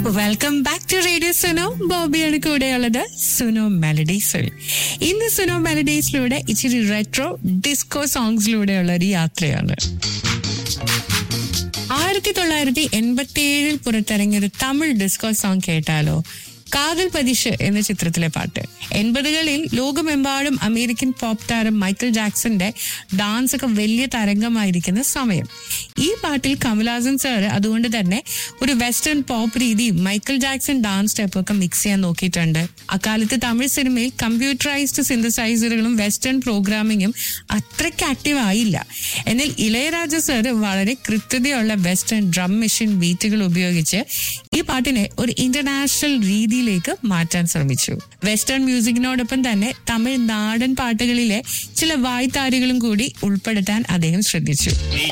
welcome back to radio Suno ബോബിയാണ് കൂടെയുള്ളത് സുനോ മെലഡീസിൽ ഇന്ന് സുനോ മെലഡീസിലൂടെ ഇച്ചിരി റെട്രോ ഡിസ്കോ സോങ്സിലൂടെയുള്ള ഒരു യാത്രയാണ് ആയിരത്തി തൊള്ളായിരത്തി എൺപത്തി ഏഴിൽ പുറത്തിറങ്ങിയ ഒരു തമിഴ് ഡിസ്കോ സോങ് കേട്ടാലോ കാതൽ പതിഷ് എന്ന ചിത്രത്തിലെ പാട്ട് എൺപതുകളിൽ ലോകമെമ്പാടും അമേരിക്കൻ പോപ്പ് താരം മൈക്കിൾ ജാക്സന്റെ ഡാൻസ് ഒക്കെ വലിയ തരംഗമായിരിക്കുന്ന സമയം ഈ പാട്ടിൽ കമൽഹാസൻ സാർ അതുകൊണ്ട് തന്നെ ഒരു വെസ്റ്റേൺ പോപ്പ് രീതിയും മൈക്കിൾ ജാക്സൺ ഡാൻസ് സ്റ്റെപ്പ് ഒക്കെ മിക്സ് ചെയ്യാൻ നോക്കിയിട്ടുണ്ട് അക്കാലത്ത് തമിഴ് സിനിമയിൽ കമ്പ്യൂട്ടറൈസ്ഡ് സിന്തസൈസറുകളും വെസ്റ്റേൺ പ്രോഗ്രാമിങ്ങും അത്രയ്ക്ക് ആക്റ്റീവ് ആയില്ല എന്നാൽ ഇളയരാജ സാർ വളരെ കൃത്യതയുള്ള വെസ്റ്റേൺ ഡ്രം മെഷീൻ ബീറ്റുകൾ ഉപയോഗിച്ച് ഈ പാട്ടിനെ ഒരു ഇന്റർനാഷണൽ രീതിയിലേക്ക് മാറ്റാൻ ശ്രമിച്ചു വെസ്റ്റേൺ മ്യൂസിക്കിനോടൊപ്പം തന്നെ തമിഴ് നാടൻ പാട്ടുകളിലെ ചില വായ്ത്താരികളും കൂടി ഉൾപ്പെടുത്താൻ അദ്ദേഹം ശ്രദ്ധിച്ചു നീ